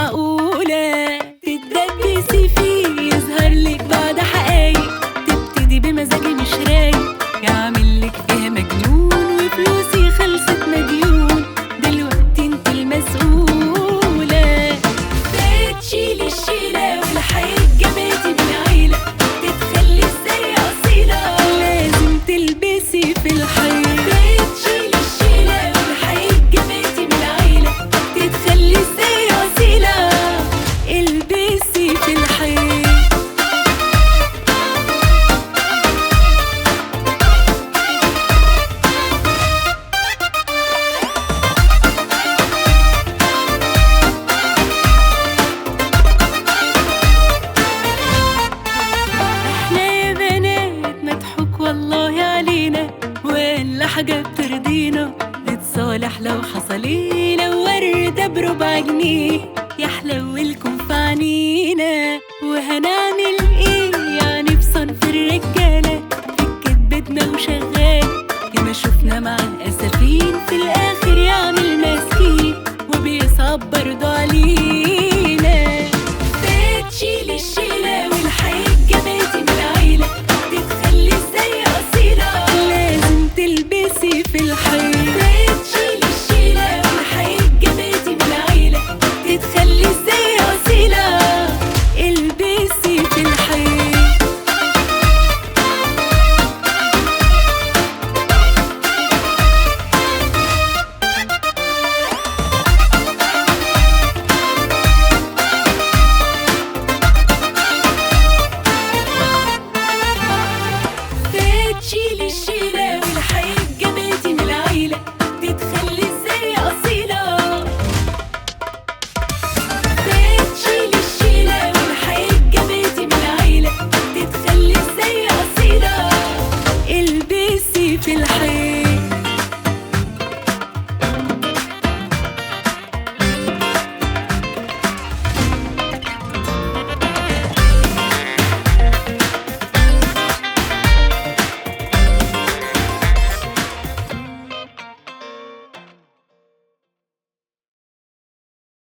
معقولة تتدبسي فيه يظهر لك بعد حقايق تبتدي بمزاجي مش رايق يعمل لك فيها مجنون وفلوسي خلصت مديون دلوقتي انت المسؤولة بتشيلي الشيلة والحقيقة جابتي من عيلة تتخلي ازاي أصيلة لازم تلبسي في الحيط بتشيلي الشيلة والحقيقة جابتي من عيلة تتخلي ازاي أصيلة البسي في الحيط احنا يا بنات مضحوك والله علينا ولا حاجة بترضينا نتصالح لو حصلينا وردة بربع جنيه يحلو لكم في عنينا وهنعمل ايه يعني في صنف الرجالة في كدبتنا وشغال ياما شفنا مع الأسفين في الآخر يعمل مسكين وبيصعب برضه علينا بتشيلي الشيلة والحقيقة جابتي من العيلة تتخلي ازاي أصيلة لازم تلبسي في الحيط بتشيلي الشيلة والحقيقة جابتي من العيلة تتخلي ازاي أصيلة